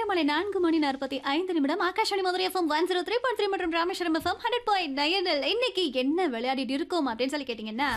மாலை நான்கு மணி நாற்பத்தி ஐந்து நிமிடம் Akashvani Madurai FM one zero three point three மற்றும் ராமேஸ்வரம் எஃப்எம் ஹண்ட்ரட் பாயிண்ட் நயனில் இன்னைக்கு என்ன விளையாடிட்டு இருக்கோம் அப்படின்னு சொல்லி கேட்டீங்கன்னா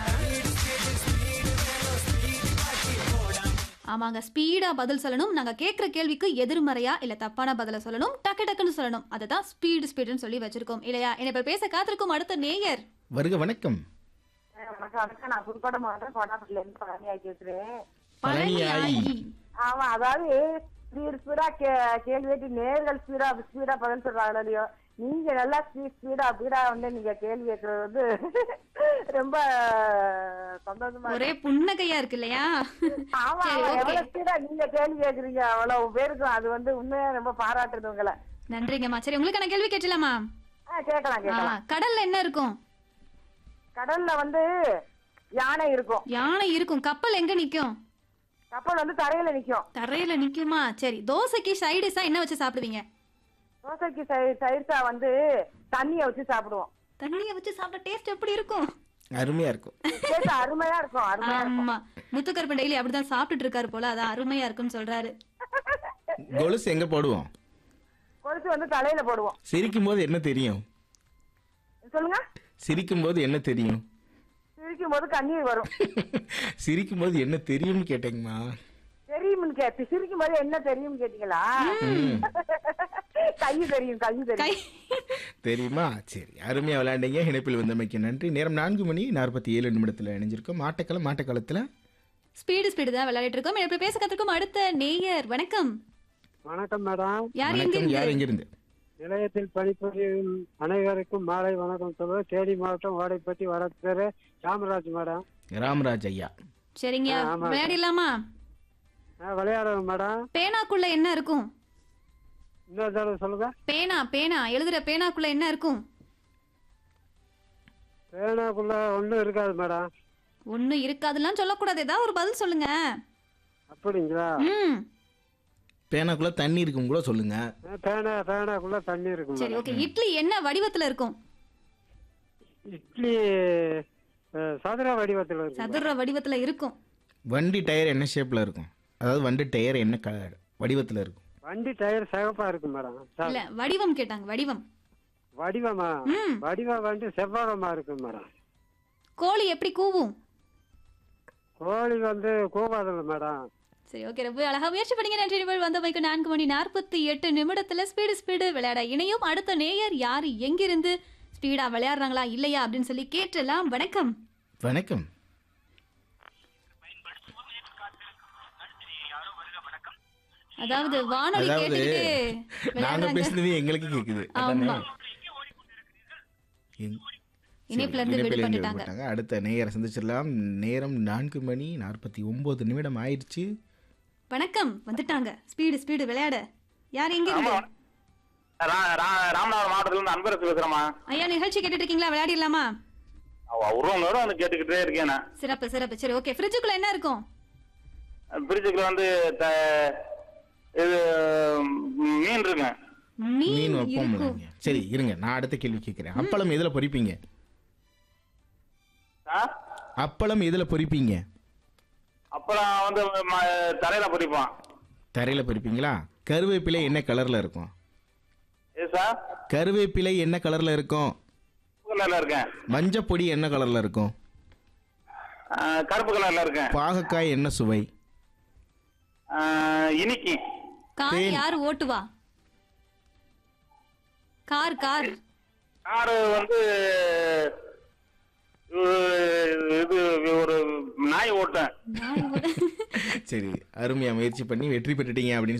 ஆமாங்க ஸ்பீடா பதில் சொல்லணும் நாங்க கேட்குற கேள்விக்கு எதிர்மறையா இல்ல தப்பான பதில சொல்லணும் டக்கு டக்குன்னு சொல்லணும் அதுதான் ஸ்பீடு ஸ்பீடுன்னு சொல்லி வச்சிருக்கோம் இல்லையா என்ன இப்ப பேச காத்திருக்கும் அடுத்த நேயர் வருக வணக்கம் வணக்கம் வணக்கம் நான் புதுக்கோட்டை மாவட்டம் கோட்டாப்பட்டில இருந்து பழனி ஆக்கி வச்சுருவேன் பழனியாயி. ஆமா அதாவது ஸ்பீட் ஸ்பீடா கேள்வி கேட்டு நேர்கள் ஸ்பீடா ஸ்பீடா பதில் சொல்றாங்க இல்லையோ நீங்க நல்லா ஸ்பீட் ஸ்பீடா ஸ்பீடா வந்து நீங்க கேள்வி கேட்கறது வந்து ரொம்ப சந்தோஷமா ஒரே இருக்கு. புன்னகையா இருக்கு இல்லையா ஆமா சரி, ஆமா, okay. எவ்வளவு ஸ்பீடா நீங்க கேள்வி கேக்குறீங்க அவ்வளவு பேருக்கும் அது வந்து உண்மையா ரொம்ப பாராட்டுறது உங்களை நன்றிங்கம்மா சரி உங்களுக்கு நான் கேள்வி கேட்டலாமா ஆ, கேட்கலாம் கேட்கலாம் கடல்ல என்ன இருக்கும் கடல்ல வந்து யானை இருக்கும் யானை இருக்கும் கப்பல் எங்க நிக்கும் கப்பல் வந்து தரையில நிக்கும் தரையில நிக்குமா சரி தோசைக்கு சைடிஸா என்ன வச்சு சாப்பிடுவீங்க தோசைக்கு சை- சைடுசா வந்து தண்ணிய வச்சு சாப்பிடுவோம் தண்ணிய வச்சு சாப்பிட்ட டேஸ்ட் எப்படி இருக்கும் அருமையா இருக்கும் டேஸ்ட் அருமையா இருக்கும் அருமையா இருக்கும் ஆமா முத்துக்கருப்பன் டெய்லி அப்படிதான் சாப்பிட்டுட்டு இருக்காரு போல அதான் அருமையா இருக்குன்னு சொல்றாரு கொலுசு எங்க போடுவோம் கொலுசு வந்து தலையில போடுவோம் சிரிக்கும் போது என்ன தெரியும் சொல்லுங்க சிரிக்கும் போது என்ன தெரியும் சிரிக்கும் போது கண்ணீர் வரும் சிரிக்கும் போது என்ன தெரியும்னு கேட்டேங்கம்மா தெரியும்னு கேட்டு சிரிக்கும் போது என்ன தெரியும் கேட்டீங்களா கை தெரியும் கை கை தெரியும் தெரியுமா சரி அருமையா விளையாண்டீங்க இணைப்பில் வந்தமைக்கு நன்றி நேரம் நான்கு மணி நாற்பத்தி ஏழு நிமிடத்தில் இணைஞ்சிருக்கோம் மாட்டக்களம் மாட்டக்களத்தில் ஸ்பீடு ஸ்பீடு தான் விளையாடிட்டு இருக்கோம் இப்ப பேச கத்திருக்கோம் அடுத்த நேயர் வணக்கம் வணக்கம் மேடம் யார் எங்க வணக்கம் யார் இருந்து எங்கிருந்து நிலையத்தில் பணிபுரியும் அனைவருக்கும் மாலை வணக்கம் சொல்லுவேன் தேனி மாவட்டம் வாடைப்பட்டி வடத்தேரு ராமராஜ் மேடம் ராமராஜ் ஐயா சரிங்க ஆ, ஆமா. விளையாடிடலாமா நான் விளையாடுறேன் மேடம் பேனாக்குள்ள என்ன இருக்கும் இன்னொரு தடவை சொல்லுங்க பேனா பேனா எழுதுற பேனாக்குள்ள என்ன இருக்கும் பேனாக்குள்ள ஒன்றும் இருக்காது மேடம் ஒண்ணு இருக்காதுலாம் சொல்லக்கூடாது ஏதாவது ஒரு பதில் சொல்லுங்க அப்படிங்களா ம் பேனாக்குள்ள தண்ணி இருக்கும் கூட சொல்லுங்க ஆ, பேனா பேனாக்குள்ள தண்ணி இருக்கும் சரி மேடம் ஓகே இட்லி என்ன வடிவத்துல இருக்கும் இட்லி ஆ, சதுர வடிவத்தில் இருக்கு சதுர வடிவத்துல இருக்கும் வண்டி டயர் என்ன ஷேப்ல இருக்கும் அதாவது வண்டி டயர் என்ன க வடிவத்தில் இருக்கும் வண்டி டயர் சிகப்பா இருக்கு மேடம் ச- இல்ல வடிவம் கேட்டாங்க வடிவம் வடிவமா ம் வடிவம் வந்து செவ்வகமா இருக்கு மேடம் கோழி எப்படி கூவும் கோழி வந்து கூவாதில்ல மேடம் சரி ஓகே ரொம்ப அழகா முயற்சி பண்ணீங்க நன்றி நிமிடம் வந்த மைக்கு நான்கு மணி நாற்பத்தி எட்டு நிமிடத்துல ஸ்பீடு ஸ்பீடு விளையாட இணையும் அடுத்த நேயர் யாரு எங்கிருந்து ஸ்பீடா விளையாடுறாங்களா இல்லையா அப்படின்னு சொல்லி கேட்டலாம் வணக்கம் வணக்கம் அதாவது வானொலி அதாவது கேட்டுக்கிட்டு நாங்க விளையாடுறாங்க பேசுனது எங்களுக்கு கேக்குது ஆமா. எங்- இணைப்புல சரி, இருந்து இணைப்பில் இருந்து விடுபட்டுட்டாங்க. விடுபட்டாங்க. அடுத்த நேயரை சந்திச்சிடலாம் நேரம் நான்கு மணி நாற்பத்தி ஒன்பது நிமிடம் ஆயிடுச்சு வணக்கம் வந்துட்டாங்க ஸ்பீடு ஸ்பீடு விளையாட யார் எங்க இருந்து ரா- ரா- ராமநாதபுரம் மாவட்டத்துல இருந்து அன்பரசு பேசுறேமா ஐயா நிகழ்ச்சி கேட்டுட்டு இருக்கீங்களா விளையாடிடலாமா உருவங்களோட வந்து கேட்டுக்கிட்டே இருக்கேன் நான் சிறப்பு சிறப்பு சரி ஓகே ஃப்ரிட்ஜுக்குள்ள என்ன இருக்கும் பிரிட்ஜுக்குள்ள வந்து த- இது ம், மீன் இருக்குங்க மீன் மீன் வைப்போம் இருக்கும் சரி இருங்க நான் அடுத்த கேள்வி கேட்கிறேன் அப்பளம் எதுல பொரிப்பீங்க ஆ? அப்பளம் எதுல பொரிப்பீங்க அப்புறம் வந்து ம- தரையில பிடிப்போம் தரையில பொரிப்பீங்களா கருவேப்பிலை என்ன கலர்ல இருக்கும் ஏ சார் கருவேப்பிலை என்ன கலர்ல இருக்கும் கலர்ல இருக்கேன் மஞ்சள் பொடி என்ன கலர்ல இருக்கும் ஆ, கருப்பு கலர்ல இருக்கேன் பாகக்காய் என்ன சுவை ஆ, இனிக்கி கார் தேன். யார் ஓட்டுவா கார் கார் காரு வந்து இது ஒரு நாய் ஓட்டேன் நாய் ஓ- சரி அருமையா முயற்சி பண்ணி வெற்றி பெற்றுட்டீங்க அப்படின்னு